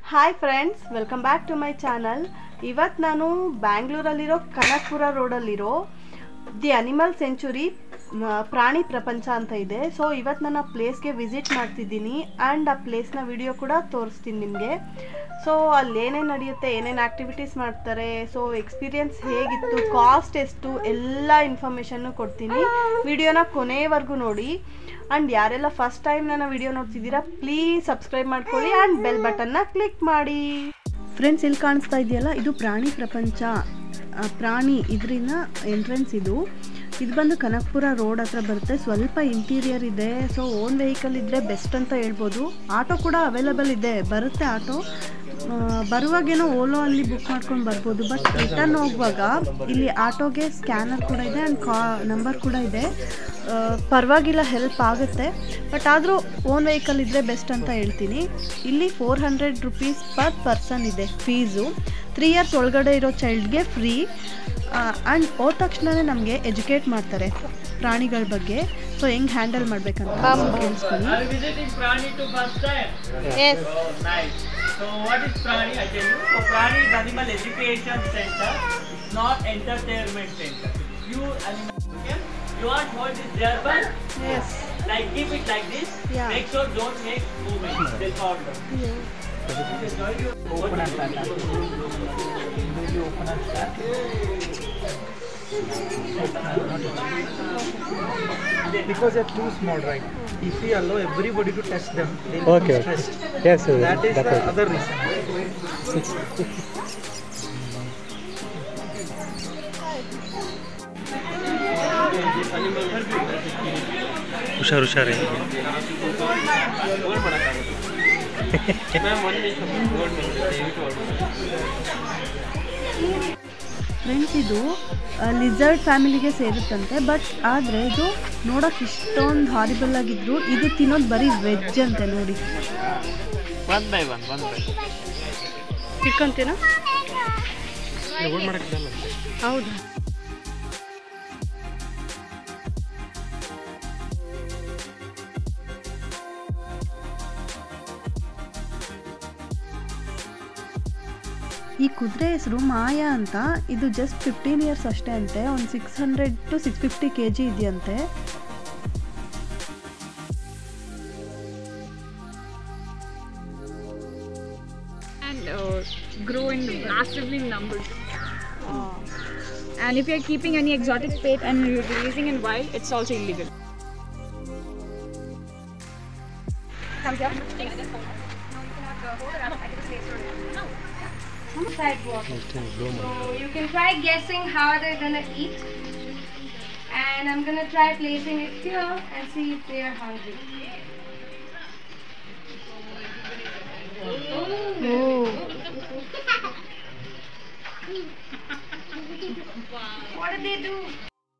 Hi friends welcome back to my channel ಇವತ್ತು ನಾನು ಬ್ಯಾಂಗ್ಳೂರಲ್ಲಿರೋ ಕನಕಪುರ ರೋಡಲ್ಲಿರೋ the animal century Prani Prapancha ಅಂತ ಇದೆ ಸೊ ಇವತ್ತು ನಾನು ಆ ಪ್ಲೇಸ್ಗೆ ವಿಸಿಟ್ ಮಾಡ್ತಿದ್ದೀನಿ ಆ್ಯಂಡ್ ಆ ಪ್ಲೇಸ್ನ ವಿಡಿಯೋ ಕೂಡ ತೋರಿಸ್ತೀನಿ ನಿಮಗೆ ಸೊ ಅಲ್ಲಿ ಏನೇನು ನಡೆಯುತ್ತೆ ಏನೇನು ಆ್ಯಕ್ಟಿವಿಟೀಸ್ ಮಾಡ್ತಾರೆ ಸೊ ಎಕ್ಸ್ಪೀರಿಯನ್ಸ್ ಹೇಗಿತ್ತು ಕಾಸ್ಟ್ ಎಷ್ಟು ಎಲ್ಲ ಇನ್ಫಾರ್ಮೇಷನ್ನು ಕೊಡ್ತೀನಿ ವಿಡಿಯೋನ ಕೊನೆವರೆಗೂ ನೋಡಿ ಆ್ಯಂಡ್ ಯಾರೆಲ್ಲ ಫಸ್ಟ್ ಟೈಮ್ ನನ್ನ ವಿಡಿಯೋ ನೋಡ್ತಿದ್ದೀರಾ ಪ್ಲೀಸ್ ಸಬ್ಸ್ಕ್ರೈಬ್ ಮಾಡ್ಕೊಳ್ಳಿ ಆ್ಯಂಡ್ ಬೆಲ್ ಬಟನ್ನ ಕ್ಲಿಕ್ ಮಾಡಿ ಫ್ರೆಂಡ್ಸ್ ಇಲ್ಲಿ ಕಾಣಿಸ್ತಾ ಇದೆಯಲ್ಲ ಇದು ಪ್ರಾಣಿ ಪ್ರಪಂಚ ಆ, ಪ್ರಾಣಿ ಇದರಿಂದ ಎಂಟ್ರೆನ್ಸ್ ಇದು ಇದು ಬಂದು ಕನಕಪುರ ರೋಡ್ ಹತ್ರ ಬರುತ್ತೆ ಸ್ವಲ್ಪ ಇಂಟೀರಿಯರ್ ಇದೆ ಸೊ ಓನ್ ವೆಹಿಕಲ್ ಇದ್ದರೆ ಬೆಸ್ಟ್ ಅಂತ ಹೇಳ್ಬೋದು ಆಟೋ ಕೂಡ ಅವೈಲಬಲ್ ಇದೆ ಬರುತ್ತೆ ಆಟೋ ಆ, ಬರುವಾಗೇನೋ ಓಲೋ ಅಲ್ಲಿ ಬುಕ್ ಮಾಡ್ಕೊಂಡು ಬರ್ಬೋದು ಬಟ್ ರಿಟರ್ನ್ ಹೋಗುವಾಗ ಇಲ್ಲಿ ಆಟೋಗೆ ಸ್ಕ್ಯಾನರ್ ಕೂಡ ಇದೆ ಆ್ಯಂಡ್ ಕಾ ನಂಬರ್ ಕೂಡ ಇದೆ ಆ, ಪರವಾಗಿಲ್ಲ ಹೆಲ್ಪ್ ಆಗುತ್ತೆ ಬಟ್ ಆದರೂ ಓನ್ ವೆಹಿಕಲ್ ಇದ್ದರೆ ಬೆಸ್ಟ್ ಅಂತ ಹೇಳ್ತೀನಿ ಇಲ್ಲಿ four hundred rupees per person ಇದೆ ಫೀಸು ತ್ರೀ ಇಯರ್ಸ್ ಒಳಗಡೆ ಇರೋ ಚೈಲ್ಡ್ಗೆ ಫ್ರೀ ಆ್ಯಂಡ್ ಹೋದ ತಕ್ಷಣವೇ ನಮಗೆ ಎಜುಕೇಟ್ ಮಾಡ್ತಾರೆ ಪ್ರಾಣಿಗಳ ಬಗ್ಗೆ ಸೊ ಹೆಂಗೆ ಹ್ಯಾಂಡಲ್ ಮಾಡ್ಬೇಕಂತ ಕೇಳಿಸ್ಕೊಳ್ಳಿ Are you visiting Prani to first time? Yes Oh, nice. So what is Prani? I tell you. So Prani is animal education center. It's not entertainment center. It's pure animal. Okay? You want hold this there but yes like keep it like this. Yeah. Make sure don't make movement. They'll fall down. Open and start. open and start. because they're too small, right? If we allow everybody to test them, they'll Okay. be stressed. Yes, sir. That is the definitely. other reason. ಹುಷಾರು ಹುಷಾರಿ friends ಇದು lizard ಫ್ಯಾಮಿಲಿಗೆ ಸೇರುತ್ತಂತೆ but ಆದರೆ ಇದು ನೋಡೋಕೆ ಇಷ್ಟೊಂದು horrible ಆಗಿದ್ರು ಇದು ತಿನ್ನೋದು ಬರೀ ವೆಜ್ ಅಂತೆ ನೋಡಿ One by one, one by one. ಇಟ್ಕೊಂತೀರಾ ಹೌದಾ ಈ ಕುದುರೆ ಹೆಸರು ಮಾಯಾ ಅಂತ ಇದು ಜಸ್ಟ್ ಫಿಫ್ಟೀನ್ ಇಯರ್ಸ್ ಅಷ್ಟೇ ಅಂತೆ ಒಂದು six hundred to six fifty K G ಇದೆಯಂತೆ and uh, grow in massively numbers. And if you're keeping any exotic pet and you're releasing in wild, it's also illegal. Come here. sidewalk. So you can try guessing how they're gonna eat. And I'm gonna try placing it here and see if they are hungry. What did they do?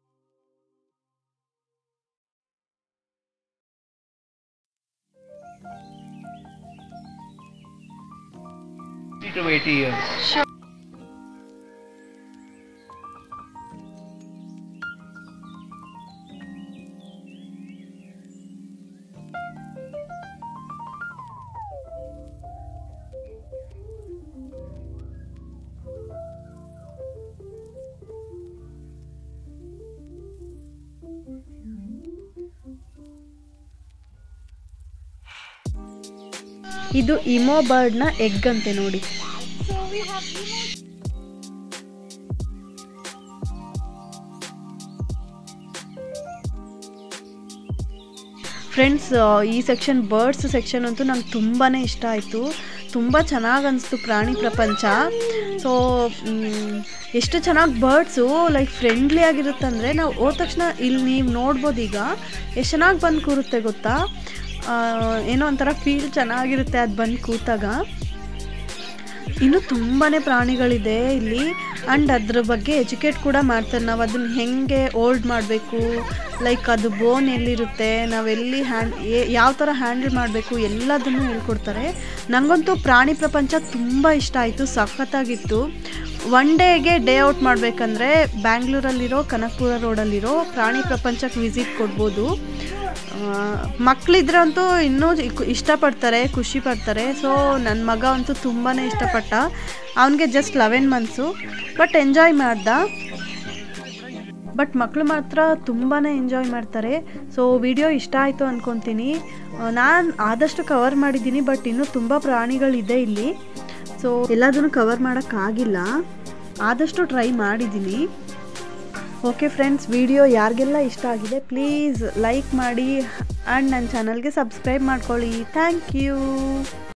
to 80 years. ಇದು emu ಬರ್ಡ್ನ egg ಅಂತೆ ನೋಡಿ friends ಈ section birds section ಅಂತೂ ನಂಗೆ ತುಂಬಾ ಇಷ್ಟ ಆಯಿತು ತುಂಬ ಚೆನ್ನಾಗಿ ಅನಿಸ್ತು ಪ್ರಾಣಿ ಪ್ರಪಂಚ ಸೊ ಎಷ್ಟು ಚೆನ್ನಾಗಿ ಬರ್ಡ್ಸು ಲೈಕ್ ಫ್ರೆಂಡ್ಲಿ ಆಗಿರುತ್ತಂದರೆ ನಾವು ಹೋದ ತಕ್ಷಣ ಇಲ್ಲಿ ನೀವು ನೋಡ್ಬೋದು ಈಗ ಎಷ್ಟು ಚೆನ್ನಾಗಿ ಬಂದು ಕೂರುತ್ತೆ ಗೊತ್ತಾ ಆ, ಏನೋ ಒಂಥರ ಫೀಲ್ ಚೆನ್ನಾಗಿರುತ್ತೆ ಅದು ಬಂದು ಕೂತಾಗ ಇನ್ನು ತುಂಬಾ ಪ್ರಾಣಿಗಳಿದೆ ಇಲ್ಲಿ ಆ್ಯಂಡ್ ಅದ್ರ ಬಗ್ಗೆ ಎಜುಕೇಟ್ ಕೂಡ ಮಾಡ್ತಾರೆ ನಾವು ಅದನ್ನ ಹೆಂಗೆ ಓಲ್ಡ್ ಮಾಡಬೇಕು ಲೈಕ್ ಅದು ಬೋನ್ ಎಲ್ಲಿರುತ್ತೆ ನಾವೆಲ್ಲಿ ಹ್ಯಾಂಡ್ ಯಾವ ಥರ ಹ್ಯಾಂಡಲ್ ಮಾಡಬೇಕು ಎಲ್ಲದನ್ನು ಹೇಳ್ಕೊಡ್ತಾರೆ ನನಗಂತೂ ಪ್ರಾಣಿ ಪ್ರಪಂಚ ತುಂಬ ಇಷ್ಟ ಆಯಿತು ಸಖತ್ತಾಗಿತ್ತು ಒನ್ ಡೇಗೆ ಡೇ ಔಟ್ ಮಾಡಬೇಕಂದ್ರೆ ಬ್ಯಾಂಗ್ಳೂರಲ್ಲಿರೋ ಕನಕಪುರ ರೋಡಲ್ಲಿರೋ ಪ್ರಾಣಿ ಪ್ರಪಂಚಕ್ಕೆ ವಿಸಿಟ್ ಕೊಡ್ಬೋದು ಮಕ್ಕಳಿದ್ರೆ ಅಂತೂ ಇನ್ನೂ ಇಕ್- ಇಷ್ಟಪಡ್ತಾರೆ ಖುಷಿ ಪಡ್ತಾರೆ ಸೊ ನನ್ನ ಮಗ ಅಂತೂ ತುಂಬಾ ಇಷ್ಟಪಟ್ಟ ಅವನಿಗೆ just eleven months but enjoy ಮಾಡ್ದ ಬಟ್ ಮಕ್ಕಳು ಮಾತ್ರ ತುಂಬಾ ಎಂಜಾಯ್ ಮಾಡ್ತಾರೆ ಸೊ ವಿಡಿಯೋ ಇಷ್ಟ ಆಯಿತು ಅಂದ್ಕೊತೀನಿ ನಾನು ಆದಷ್ಟು ಕವರ್ ಮಾಡಿದ್ದೀನಿ ಬಟ್ ಇನ್ನೂ ತುಂಬ ಪ್ರಾಣಿಗಳಿದೆ ಇಲ್ಲಿ ಸೊ ಎಲ್ಲದನ್ನು ಕವರ್ ಮಾಡೋಕ್ಕಾಗಿಲ್ಲ ಆದಷ್ಟು ಟ್ರೈ ಮಾಡಿದ್ದೀನಿ ಓಕೆ ಫ್ರೆಂಡ್ಸ್ ವಿಡಿಯೋ ಯಾರಿಗೆಲ್ಲ ಇಷ್ಟ ಆಗಿದೆ ಪ್ಲೀಸ್ ಲೈಕ್ ಮಾಡಿ ಆ್ಯಂಡ್ ನನ್ನ ಚಾನಲ್ಗೆ ಸಬ್ಸ್ಕ್ರೈಬ್ ಮಾಡ್ಕೊಳ್ಳಿ ಥ್ಯಾಂಕ್ ಯು